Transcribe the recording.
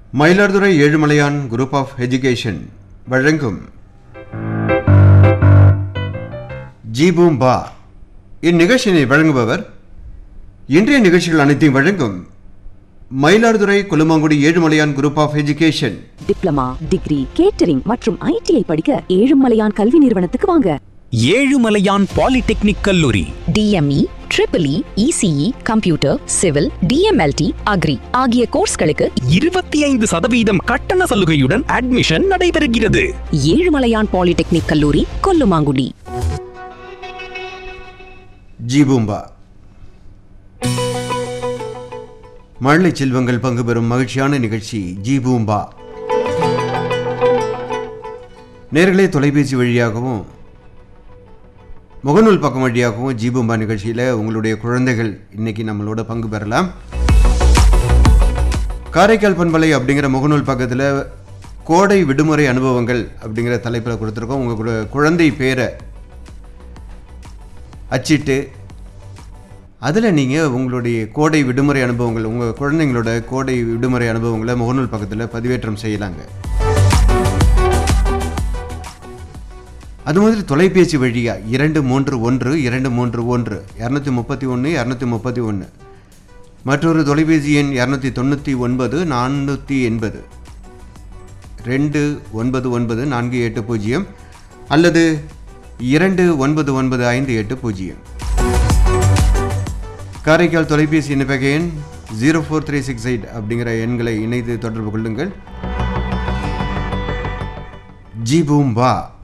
Mayiladuthurai Ezhumalaiyan group of education வழங்கும் ஜீபூம்பா இந்நிகழ்ச்சியினை வழங்குபவர் இன்றைய நிகழ்ச்சிகள் அனைத்தையும் வழங்கும் Mayiladuthurai Kolumangudi Ezhumalaiyan group of education diploma degree catering மற்றும் ஐடிஐ படிக்க ஏழுமலையான் கல்வி நிறுவனத்துக்கு வாங்க ஏழுமலையான் பாலிடெக்னிக் கல்லூரி DME triple E ECE computer civil DMLT agri ஆகிய கோர்ஸ்களுக்கு இருபத்தி ஐந்து சதவீதம் கட்டண சலுகையுடன் அட்மிஷன் நடைபெறுகிறது ஏழுமலையான் பாலிடெக்னிக் கல்லூரி கொல்லுமாங்குடி ஜீபூம்பா மழலை செல்வங்கள் பங்கு பெறும் மகிழ்ச்சியான நிகழ்ச்சி ஜீபூம்பா நேர்களே தொலைபேசி வழியாகவும் முகநூல் பக்கம் வழியாகவும் ஜீபூம்பா நிகழ்ச்சியில் உங்களுடைய குழந்தைகள் இன்னைக்கு நம்மளோட பங்கு பெறலாம் காரைக்கால் பண்பலை அப்படிங்கிற முகநூல் பக்கத்தில் கோடை விடுமுறை அனுபவங்கள் அப்படிங்கிற தலைப்பில் கொடுத்துருக்கோம் உங்கள் குழந்தை பேரை அச்சிட்டு அதில் நீங்கள் உங்களுடைய கோடை விடுமுறை அனுபவங்கள் உங்கள் குழந்தைங்களோட கோடை விடுமுறை அனுபவங்களை முகநூல் பக்கத்தில் பதிவேற்றம் செய்யலாங்க அது மாதிரி தொலைபேசி வழியாக இரண்டு மூன்று ஒன்று இரண்டு மூன்று ஒன்று இரநூத்தி முப்பத்தி ஒன்று இரநூத்தி முப்பத்தி ஒன்று மற்றொரு தொலைபேசி எண் இரநூத்தி தொண்ணூற்றி ஒன்பது நானூற்றி எண்பது ரெண்டு ஒன்பது ஒன்பது நான்கு எட்டு பூஜ்ஜியம் அல்லது இரண்டு ஒன்பது ஒன்பது ஐந்து எட்டு பூஜ்ஜியம் காரைக்கால் தொலைபேசி இணைப்பக எண் zero four three six eight அப்படிங்கிற எண்களை இணைத்து தொடர்பு கொள்ளுங்கள் ஜி பூம்பா